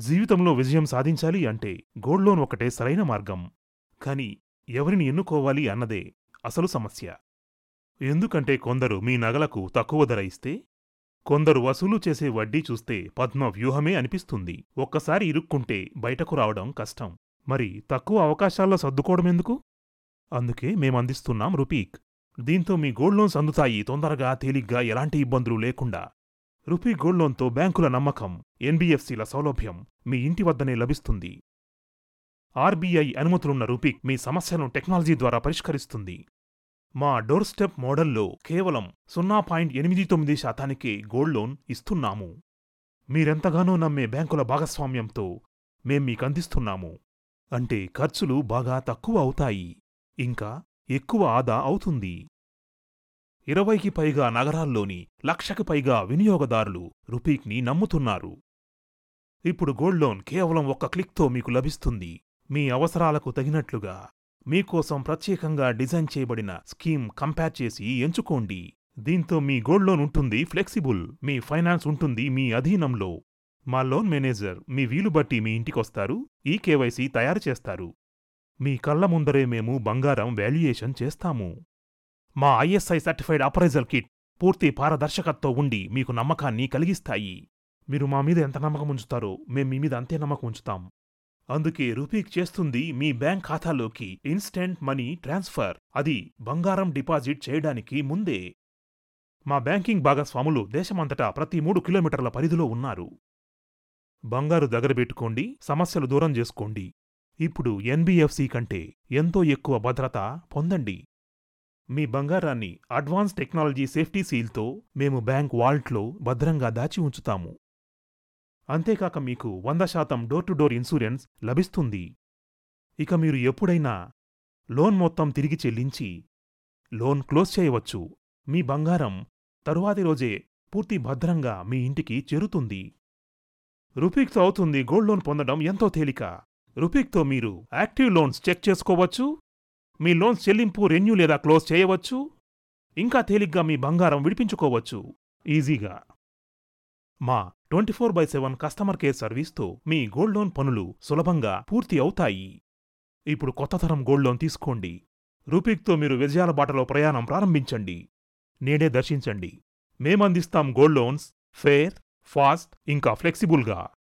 జీవితంలో విజయం సాధించాలి అంటే గోల్డ్ లోన్ ఒకటే సరైన మార్గం కాని ఎవరిని ఎన్నుకోవాలి అన్నదే అసలు సమస్య ఎందుకంటే కొందరు మీ నగలకు తక్కువ ధర ఇస్తే కొందరు వసూలు చేసే వడ్డీ చూస్తే పద్మ వ్యూహమే అనిపిస్తుంది ఒక్కసారి ఇరుక్కుంటే బయటకు రావడం కష్టం మరి తక్కువ అవకాశాల్లో సర్దుకోవడమెందుకు అందుకే మేమందిస్తున్నాం రుపీక్ దీంతో మీ గోల్డ్ లోన్స్ అందుతాయి తొందరగా తేలిగ్గా ఎలాంటి ఇబ్బందులు లేకుండా రుపీ గోల్డ్ లోన్తో బ్యాంకుల నమ్మకం ఎన్బీఎఫ్సీల సౌలభ్యం మీ ఇంటి వద్దనే లభిస్తుంది ఆర్బీఐ అనుమతులున్న రూపీక్ మీ సమస్యలను టెక్నాలజీ ద్వారా పరిష్కరిస్తుంది మా డోర్ స్టెప్ మోడల్లో కేవలం సున్నా పాయింట్ ఎనిమిది తొమ్మిది శాతానికే గోల్డ్ లోన్ ఇస్తున్నాము మీరెంతగానో నమ్మే బ్యాంకుల భాగస్వామ్యంతో మేం మీకందిస్తున్నాము అంటే ఖర్చులు బాగా తక్కువ అవుతాయి ఇంకా ఎక్కువ ఆదా అవుతుంది ఇరవైకి పైగా నగరాల్లోని లక్షకి పైగా వినియోగదారులు రుపీక్ని నమ్ముతున్నారు ఇప్పుడు గోల్డ్ లోన్ కేవలం ఒక్క క్లిక్తో మీకు లభిస్తుంది మీ అవసరాలకు తగినట్లుగా మీకోసం ప్రత్యేకంగా డిజైన్ చేయబడిన స్కీమ్ కంపేర్ చేసి ఎంచుకోండి దీంతో మీ గోల్డ్ లోన్ ఉంటుంది ఫ్లెక్సిబుల్ మీ ఫైనాన్స్ ఉంటుంది మీ అధీనంలో మా లోన్ మేనేజర్ మీ వీలు బట్టి మీ ఇంటికొస్తారు ఈ కేవైసీ తయారు చేస్తారు మీ కళ్ళ ముందరే మేము బంగారం వాల్యుయేషన్ చేస్తాము మా ఐఎస్ఐ సర్టిఫైడ్ అప్రైజల్ కిట్ పూర్తి పారదర్శకతతో ఉండి మీకు నమ్మకాన్ని కలిగిస్తాయి మీరు మా మీద ఎంత నమ్మకం ఉంచుతారో మేం మీ మీద అంతే నమ్మకం ఉంచుతాం అందుకే రూపీక్ చేస్తుంది మీ బ్యాంక్ ఖాతాలోకి ఇన్స్టెంట్ మనీ ట్రాన్స్ఫర్ అది బంగారం డిపాజిట్ చేయడానికి ముందే మా బ్యాంకింగ్ భాగస్వాములు దేశమంతటా ప్రతి మూడు కిలోమీటర్ల పరిధిలో ఉన్నారు బంగారు దగ్గర పెట్టుకోండి సమస్యలు దూరం చేసుకోండి ఇప్పుడు ఎన్బీఎఫ్సి కంటే ఎంతో ఎక్కువ భద్రత పొందండి మీ బంగారాన్ని అడ్వాన్స్ టెక్నాలజీ సేఫ్టీ సీల్తో మేము బ్యాంక్ వాల్ట్లో భద్రంగా దాచి ఉంచుతాము అంతేకాక మీకు వంద శాతం డోర్ టు డోర్ ఇన్సూరెన్స్ లభిస్తుంది ఇక మీరు ఎప్పుడైనా లోన్ మొత్తం తిరిగి చెల్లించి లోన్ క్లోజ్ చేయవచ్చు మీ బంగారం తరువాతి రోజే పూర్తి భద్రంగా మీ ఇంటికి చేరుతుంది రుపీక్తో అవుతుంది గోల్డ్ లోన్ పొందడం ఎంతో తేలిక రుపీక్తో మీరు యాక్టివ్ లోన్స్ చెక్ చేసుకోవచ్చు మీ లోన్స్ చెల్లింపు రెన్యూ లేదా క్లోజ్ చేయవచ్చు ఇంకా తేలిగ్గా మీ బంగారం విడిపించుకోవచ్చు ఈజీగా మా twenty four by seven customer care సర్వీస్తో మీ గోల్డ్ లోన్ పనులు సులభంగా పూర్తి అవుతాయి ఇప్పుడు కొత్త తరం గోల్డ్ లోన్ తీసుకోండి రూపీక్తో మీరు విజయాల బాటలో ప్రయాణం ప్రారంభించండి నేడే దర్శించండి మేమందిస్తాం గోల్డ్ లోన్స్ ఫేర్ ఫాస్ట్ ఇంకా ఫ్లెక్సిబుల్గా